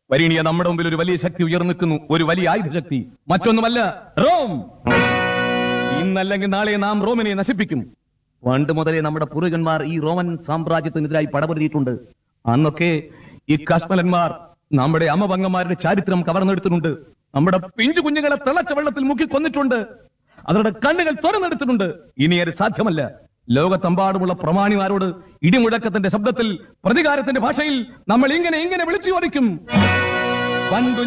വരീണിയ നമ്മുടെ മുമ്പിൽ ഒരു വലിയ ശക്തി ഉയർന്നു നിൽക്കുന്നു ഒരു വലിയ ആയുധ ശക്തി മറ്റൊന്നുമല്ല റോം ഇന്നല്ലെങ്കിൽ നാളെ നാം റോമിനെ നശിപ്പിക്കും പണ്ട് മുതലേ നമ്മുടെ പൂർവികന്മാർ ഈ റോമൻ സാമ്രാജ്യത്തിനെതിരായി പടപൊരുതിയിട്ടുണ്ട് അന്നൊക്കെ ഈ കശ്മലന്മാർ നമ്മുടെ അമ്മപങ്ങന്മാരുടെ ചാരിത്രം കവർന്നെടുത്തിട്ടുണ്ട് നമ്മുടെ പിഞ്ചു കുഞ്ഞുങ്ങളെ തിളച്ച വെള്ളത്തിൽ മുക്കി കൊന്നിട്ടുണ്ട് അവരുടെ കണ്ണുകൾ തുറന്നെടുത്തിട്ടുണ്ട് ഇനി അത് സാധ്യമല്ല ലോകത്തെമ്പാടുമുള്ള പ്രമാണിമാരോട് ഇടിമുഴക്കത്തിന്റെ ശബ്ദത്തിൽ പ്രതികാരത്തിന്റെ ഭാഷയിൽ നമ്മൾ ഇങ്ങനെ ഇങ്ങനെ വിളിച്ചു ചോദിക്കും പണ്ടു